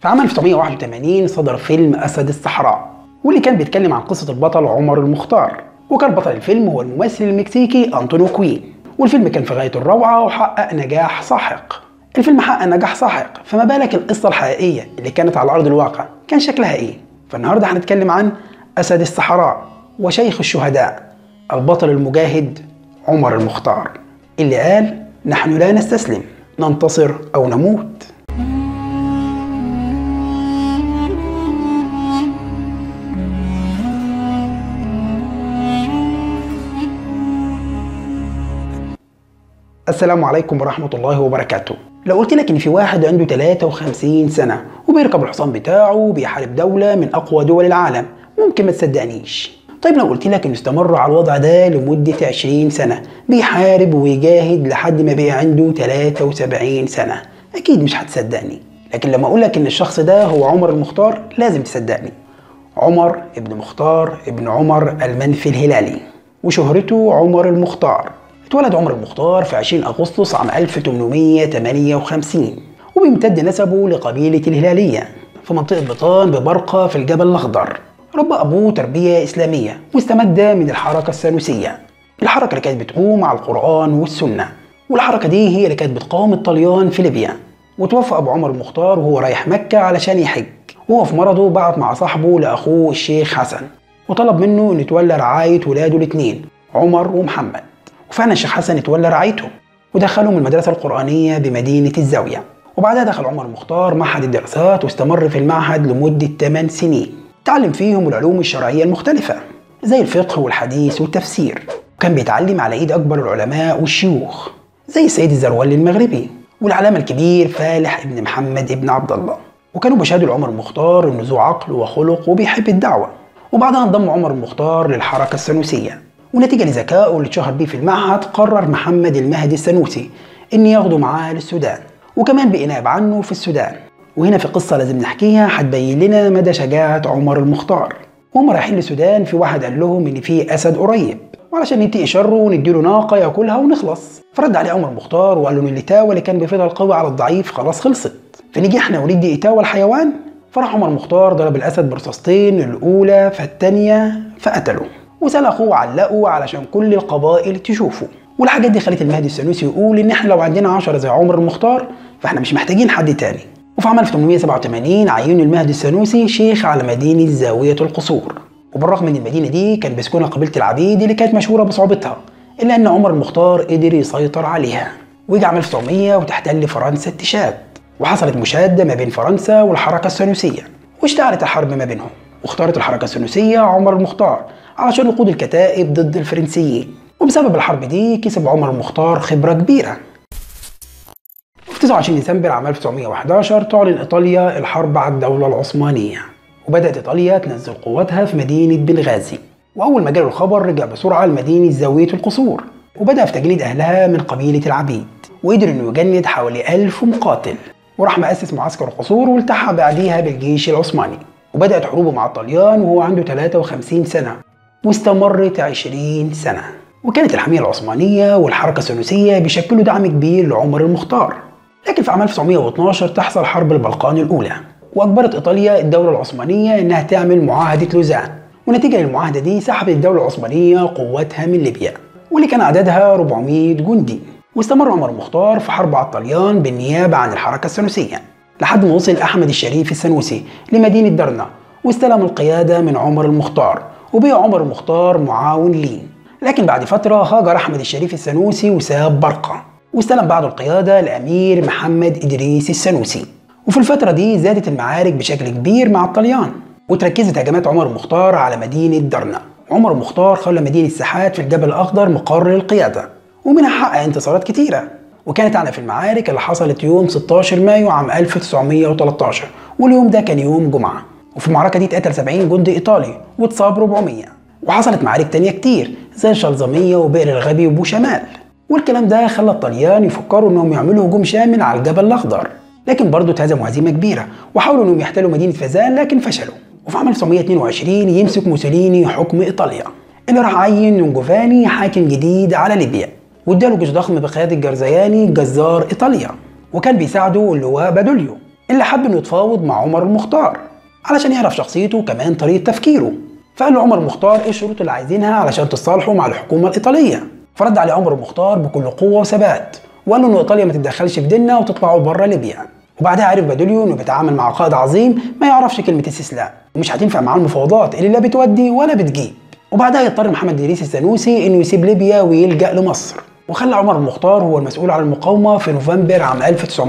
في عام 1981 صدر فيلم أسد الصحراء واللي كان بيتكلم عن قصة البطل عمر المختار وكان بطل الفيلم هو الممثل المكسيكي أنطونيو كوين والفيلم كان في غاية الروعة وحقق نجاح ساحق الفيلم حقق نجاح ساحق فما بالك القصة الحقيقية اللي كانت على أرض الواقع كان شكلها إيه فالنهاردة هنتكلم عن أسد الصحراء وشيخ الشهداء البطل المجاهد عمر المختار اللي قال نحن لا نستسلم ننتصر أو نموت السلام عليكم ورحمة الله وبركاته لو قلت لك ان في واحد عنده 53 سنة وبيركب الحصان بتاعه وبيحارب دولة من اقوى دول العالم ممكن ما تصدقنيش طيب لو قلت لك انه استمر على الوضع ده لمدة 20 سنة بيحارب ويجاهد لحد ما بقى عنده 73 سنة اكيد مش هتصدقني لكن لما اقول لك ان الشخص ده هو عمر المختار لازم تصدقني عمر ابن مختار ابن عمر المنفي الهلالي وشهرته عمر المختار اتولد عمر المختار في 20 أغسطس عام 1858 وبيمتد نسبه لقبيلة الهلالية في منطقة بطان ببرقة في الجبل الأخضر ربى أبوه تربية إسلامية واستمد من الحركة السنوسية الحركة اللي كانت بتقوم على القرآن والسنة والحركة دي هي اللي كانت بتقاوم الطليان في ليبيا وتوفى أبو عمر المختار وهو رايح مكة علشان يحج وهو في مرضه بعت مع صاحبه لأخوه الشيخ حسن وطلب منه إنه يتولى رعاية ولاده الاتنين عمر ومحمد وفعلا الشيخ حسن اتولى رعايتهم ودخلهم المدرسة القرآنية بمدينة الزاوية وبعدها دخل عمر المختار معهد الدراسات واستمر في المعهد لمدة 8 سنين تعلم فيهم العلوم الشرعية المختلفة زي الفقه والحديث والتفسير وكان بيتعلم على ايد اكبر العلماء والشيوخ زي السيد الزروالي المغربي والعلامة الكبير فالح ابن محمد ابن عبد الله وكانوا بيشهدوا لعمر المختار انه ذو عقل وخلق وبيحب الدعوة وبعدها انضم عمر المختار للحركة السنوسية ونتيجة لذكائه اللي اتشهر بيه في المعهد قرر محمد المهدي السنوسي إن ياخده معاه للسودان وكمان بإناب عنه في السودان وهنا في قصة لازم نحكيها هتبين لنا مدى شجاعة عمر المختار وهم رايحين للسودان في واحد قال لهم إن في أسد قريب وعلشان ننتقي شره ونديله ناقة ياكلها ونخلص فرد عليه عمر المختار وقال له إن الإتاوة اللي كان بيفيدها القوي على الضعيف خلاص خلصت فنيجي احنا وندي إتاوة الحيوان فراح عمر المختار ضرب الأسد برصاصتين الأولى فالتانية فقتله وسال اخوه علقه علشان كل القبائل تشوفه والحاجات دي خلت المهدي السنوسي يقول ان احنا لو عندنا 10 زي عمر المختار فاحنا مش محتاجين حد تاني وفي عام 1887 عين المهدي السنوسي شيخ على مدينة زاوية القصور وبالرغم من المدينة دي كان بيسكنها قبيلة العبيد اللي كانت مشهورة بصعوبتها إلا أن عمر المختار قدر يسيطر عليها ويجي عام 1900 وتحتل فرنسا التشاد وحصلت مشادة ما بين فرنسا والحركة السنوسية واشتعلت الحرب ما بينهم واختارت الحركة السنوسية عمر المختار علشان يقود الكتائب ضد الفرنسيين وبسبب الحرب دي كسب عمر المختار خبرة كبيرة في 29 ديسمبر عام 1911 تعلن إيطاليا الحرب على الدولة العثمانية وبدأت إيطاليا تنزل قواتها في مدينة بنغازي وأول ما جاله الخبر رجع بسرعة لمدينة زاوية القصور وبدأ في تجنيد أهلها من قبيلة العبيد وقدر إنه يجند حوالي ألف مقاتل وراح مؤسس معسكر القصور والتحق بعديها بالجيش العثماني وبدأت حروبه مع الطليان وهو عنده 53 سنة واستمرت 20 سنة وكانت الحمية العثمانية والحركة السنوسية بيشكلوا دعم كبير لعمر المختار لكن في عام 1912 تحصل حرب البلقان الأولى وأجبرت إيطاليا الدولة العثمانية إنها تعمل معاهدة لوزان ونتيجة للمعاهدة دي سحبت الدولة العثمانية قواتها من ليبيا واللي كان عددها 400 جندي واستمر عمر المختار في حرب على الطليان بالنيابة عن الحركة السنوسية لحد ما وصل أحمد الشريف السنوسي لمدينة درنا واستلم القيادة من عمر المختار وبقى عمر المختار معاون ليه لكن بعد فترة هاجر أحمد الشريف السنوسي وساب برقة واستلم بعده القيادة الأمير محمد إدريس السنوسي وفي الفترة دي زادت المعارك بشكل كبير مع الطليان وتركزت هجمات عمر المختار على مدينة درنا عمر المختار خلى مدينة ساحات في الجبل الأخضر مقر للقيادة ومنها حقق انتصارات كتيرة وكانت أعنف في المعارك اللي حصلت يوم 16 مايو عام 1913 واليوم ده كان يوم جمعة وفي المعركة دي اتقتل 70 جندي إيطالي واتصاب 400 وحصلت معارك تانية كتير زي الشلزمية وبئر الغبي وبوشمال والكلام ده خلى الطليان يفكروا انهم يعملوا هجوم شامل على الجبل الأخضر لكن برضه اتهزموا هزيمة كبيرة وحاولوا انهم يحتلوا مدينة فازان لكن فشلوا وفي عام 1922 يمسك موسوليني حكم إيطاليا اللي راح عين نونجوفاني حاكم جديد على ليبيا واداله جيش ضخم بقيادة جرزياني جزار إيطاليا وكان بيساعده اللواء بادوليو اللي حب انه يتفاوض مع عمر المختار علشان يعرف شخصيته وكمان طريقة تفكيره فقال له عمر المختار ايه الشروط اللي عايزينها علشان تصالحوا مع الحكومة الإيطالية فرد عليه عمر المختار بكل قوة وثبات وقال له ان ايطاليا ما تتدخلش في ديننا وتطلعوا بره ليبيا وبعدها عرف بادوليو انه بيتعامل مع قائد عظيم ما يعرفش كلمة استسلام ومش هتنفع معاه المفاوضات اللي لا بتودي ولا بتجيب وبعدها يضطر محمد ادريس السنوسي انه يسيب ليبيا ويلجأ لمصر وخلى عمر المختار هو المسؤول عن المقاومة في نوفمبر عام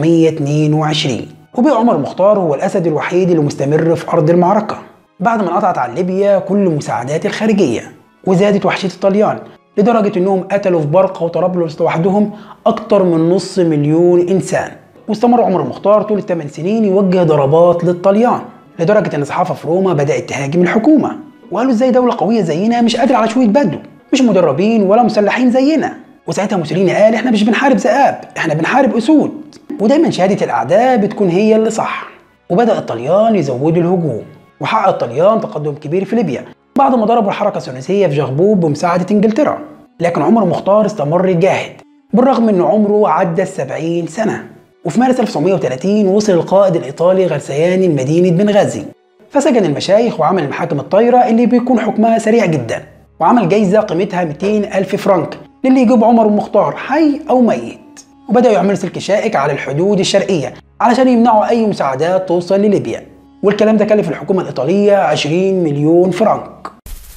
1922 وبقى عمر المختار هو الأسد الوحيد اللي مستمر في أرض المعركة بعد ما انقطعت عن ليبيا كل المساعدات الخارجية وزادت وحشية الطليان لدرجة انهم قتلوا في برقة وطرابلس لوحدهم أكتر من نص مليون إنسان واستمر عمر المختار طول الثمان سنين يوجه ضربات للطليان لدرجة ان الصحافة في روما بدأت تهاجم الحكومة وقالوا ازاي دولة قوية زينا مش قادرة على شوية بدو مش مدربين ولا مسلحين زينا وساعتها موسوليني قال احنا مش بنحارب ذئاب احنا بنحارب اسود ودايما شهادة الاعداء بتكون هي اللي صح وبدأ الطليان يزودوا الهجوم وحقق الطليان تقدم كبير في ليبيا بعد ما ضربوا الحركة الثنائية في جغبوب بمساعدة انجلترا لكن عمر مختار استمر يجاهد بالرغم ان عمره عدى السبعين سنة وفي مارس 1930 وصل القائد الإيطالي غرسياني لمدينة بنغازي فسجن المشايخ وعمل المحاكم الطايرة اللي بيكون حكمها سريع جدا وعمل جايزة قيمتها 200 ألف فرنك للي يجيب عمر المختار حي أو ميت وبدأوا يعملوا سلك شائك على الحدود الشرقية علشان يمنعوا أي مساعدات توصل لليبيا والكلام ده كلف الحكومة الإيطالية 20 مليون فرنك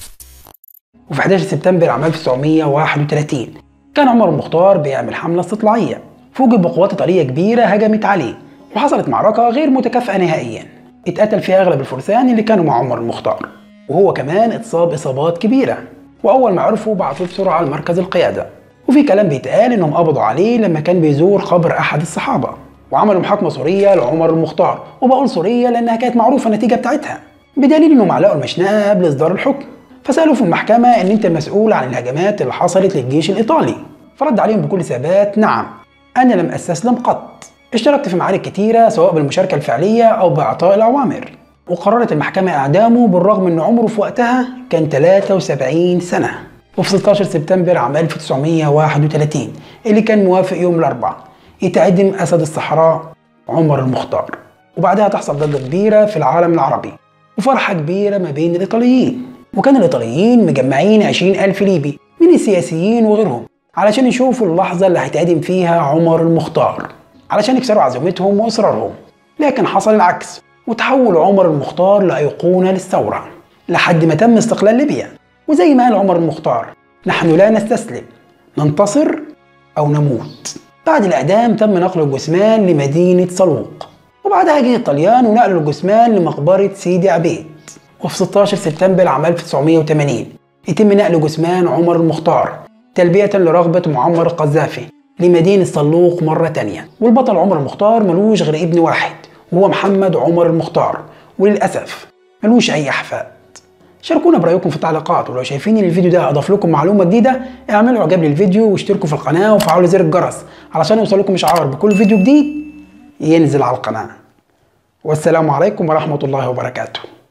وفي 11 سبتمبر عام 1931 كان عمر المختار بيعمل حملة استطلاعية فوجئ بقوات إيطالية كبيرة هجمت عليه وحصلت معركة غير متكافئة نهائيا اتقتل فيها أغلب الفرسان اللي كانوا مع عمر المختار وهو كمان اتصاب إصابات كبيرة وأول ما عرفوا بعثوه بسرعة لمركز القيادة وفي كلام بيتقال إنهم قبضوا عليه لما كان بيزور قبر أحد الصحابة وعملوا محاكمة سورية لعمر المختار وبقول سورية لأنها كانت معروفة النتيجة بتاعتها بدليل إنهم علقوا المشنقة قبل إصدار الحكم فسألوا في المحكمة إن أنت مسؤول عن الهجمات اللي حصلت للجيش الإيطالي فرد عليهم بكل ثبات نعم أنا لم أستسلم قط اشتركت في معارك كتيرة سواء بالمشاركة الفعلية أو بإعطاء الأوامر وقررت المحكمة إعدامه بالرغم أن عمره في وقتها كان 73 سنة وفي 16 سبتمبر عام 1931 اللي كان موافق يوم الأربعاء يتعدم أسد الصحراء عمر المختار وبعدها تحصل ضجة كبيرة في العالم العربي وفرحة كبيرة ما بين الإيطاليين وكان الإيطاليين مجمعين 20 ألف ليبي من السياسيين وغيرهم علشان يشوفوا اللحظة اللي هيتعدم فيها عمر المختار علشان يكسروا عزيمتهم وإصرارهم لكن حصل العكس وتحول عمر المختار لأيقونة للثورة لحد ما تم استقلال ليبيا وزي ما قال عمر المختار نحن لا نستسلم ننتصر أو نموت بعد الإعدام تم نقل الجثمان لمدينة صلوق وبعدها جه الطليان ونقلوا الجثمان لمقبرة سيدي عبيد وفي 16 سبتمبر عام 1980 يتم نقل جثمان عمر المختار تلبية لرغبة معمر القذافي لمدينة صلوق مرة تانية والبطل عمر المختار ملوش غير ابن واحد وهو محمد عمر المختار وللأسف ملوش أي أحفاد شاركونا برأيكم في التعليقات ولو شايفين ان الفيديو ده أضاف لكم معلومة جديدة اعملوا اعجاب للفيديو واشتركوا في القناة وفعلوا زر الجرس علشان يوصلكم إشعار بكل فيديو جديد ينزل على القناة والسلام عليكم ورحمة الله وبركاته